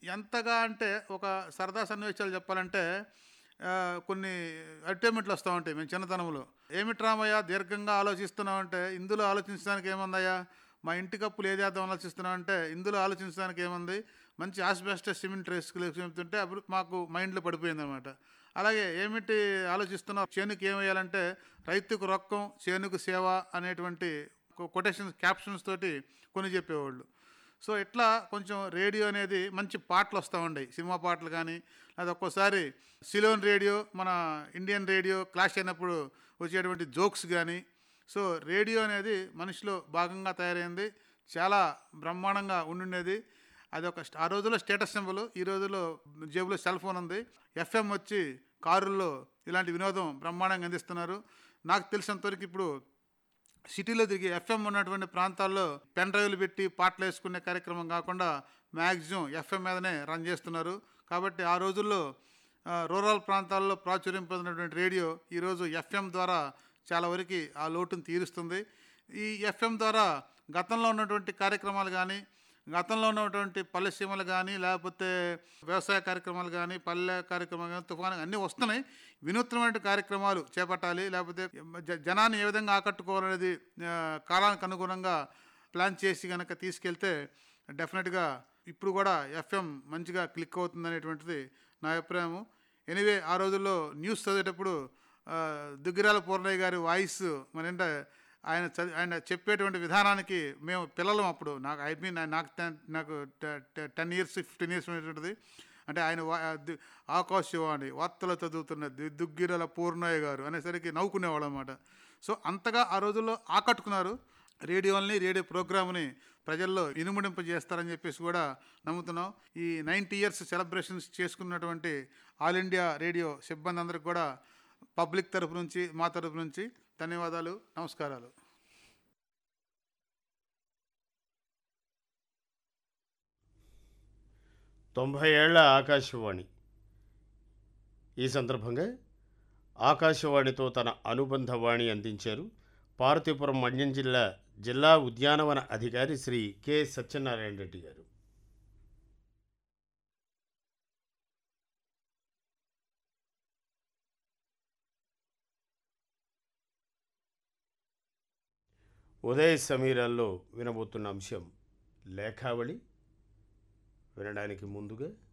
ఎంతగా అంటే ఒక సరదా సన్నివేశాలు చెప్పాలంటే ఆ, కొన్ని అటైన్మెంట్లు వస్తూ ఉంటాయి మేము చిన్నతనంలో ఏమిటి రామయ్య దీర్ఘంగా ఆలోచిస్తున్నావు అంటే ఇందులో ఆలోచించడానికి ఏముందయ్యా మా ఇంటి కప్పులు ఏది వేద్దాం ఆలోచిస్తున్నావు అంటే ఇందులో ఆలోచించడానికి ఏముంది మంచి ఆస్బెస్టస్ సిమెంట్ రేసుకులు చెప్తుంటే అప్పుడు మాకు మైండ్లో పడిపోయింది అనమాట అలాగే ఏమిటి ఆలోచిస్తున్నావు చేనుకి ఏం వేయాలంటే రైతుకు రొక్కం చేనుకు సేవ అనేటువంటి కొటేషన్స్ క్యాప్షన్స్ తోటి కొన్ని చెప్పేవాళ్ళు సో ఇట్లా కొంచెం రేడియో అనేది మంచి పాటలు వస్తూ ఉండేవి సినిమా పాటలు కానీ అది ఒక్కోసారి సిలోన్ రేడియో మన ఇండియన్ రేడియో క్లాష్ అయినప్పుడు వచ్చేటువంటి జోక్స్ కానీ సో రేడియో అనేది మనిషిలో భాగంగా తయారైంది చాలా బ్రహ్మాండంగా ఉండుండేది అది ఒక ఆ రోజుల్లో స్టేటస్ సింబల్ ఈ రోజుల్లో జేబులో సెల్ ఫోన్ ఉంది ఎఫ్ఎం వచ్చి కారుల్లో ఇలాంటి వినోదం బ్రహ్మాండంగా అందిస్తున్నారు నాకు తెలిసినంతవరకు ఇప్పుడు సిటీలో తిరిగి ఎఫ్ఎం ఉన్నటువంటి ప్రాంతాల్లో పెన్ డ్రైవ్లు పెట్టి పాటలు వేసుకునే కార్యక్రమం కాకుండా మ్యాక్సిమం ఎఫ్ఎం మీదనే రన్ చేస్తున్నారు కాబట్టి ఆ రోజుల్లో ఆ, రూరల్ ప్రాంతాల్లో ప్రాచుర్యం పొందినటువంటి రేడియో ఈరోజు ఎఫ్ఎం ద్వారా చాలా వరకు ఆ లోటును తీరుస్తుంది ఈ ఎఫ్ఎం ద్వారా గతంలో ఉన్నటువంటి కార్యక్రమాలు కానీ గతంలో ఉన్నటువంటి పల్లె సీమలు కానీ లేకపోతే వ్యవసాయ కార్యక్రమాలు కానీ పల్లె కార్యక్రమాలు కానీ తుఫాను అన్నీ వస్తున్నాయి వినూత్నమైన కార్యక్రమాలు చేపట్టాలి లేకపోతే జ- జనాన్ని ఏ విధంగా ఆకట్టుకోవాలనేది ఆ, కాలానికి అనుగుణంగా ప్లాన్ చేసి కనుక తీసుకెళ్తే డెఫినెట్గా ఇప్పుడు కూడా ఎఫ్ఎం మంచిగా క్లిక్ అవుతుంది అనేటువంటిది నా అభిప్రాయం ఎనీవే ఆ రోజుల్లో న్యూస్ చదివేటప్పుడు ఆ, దుగ్గిరాల పూర్ణయ్య గారి వాయిస్ మరేంటే ఆయన చదివి ఆయన చెప్పేటువంటి విధానానికి మేము పిల్లలం అప్పుడు నాకు ఐ మీన్ నాకు టెన్- నాకు టెన్ ఇయర్స్ ఫిఫ్టీన్ ఇయర్స్ ఉండేటువంటిది అంటే ఆయన వా- ది- ఆకాశవాణి వార్తలు చదువుతున్న ది- దుగ్గిరాల పూర్ణయ్య గారు అనేసరికి నవ్వుకునేవాళ్ళు అనమాట సో అంతగా ఆ రోజుల్లో ఆకట్టుకున్నారు రేడియోల్ని రేడియో ప్రోగ్రామ్ని ప్రజల్లో ఇనుముడింపజేస్తారని చెప్పేసి కూడా నమ్ముతున్నాం ఈ నైంటీ ఇయర్స్ సెలబ్రేషన్స్ చేసుకున్నటువంటి ఆల్ ఇండియా రేడియో సిబ్బంది అందరికి కూడా పబ్లిక్ తరపు నుంచి మా తరపు నుంచి ధన్యవాదాలు నమస్కారాలు తొంభై ఏళ్ల ఆకాశవాణి ఈ సందర్భంగా ఆకాశవాణితో తన అనుబంధ వాణి అందించారు పార్వతీపురం మన్యం జిల్లా జిల్లా ఉద్యానవన అధికారి శ్రీ కె సత్యనారాయణ రెడ్డి గారు ఉదయ సమీరాల్లో వినబోతున్న అంశం లేఖావళి వినడానికి ముందుగా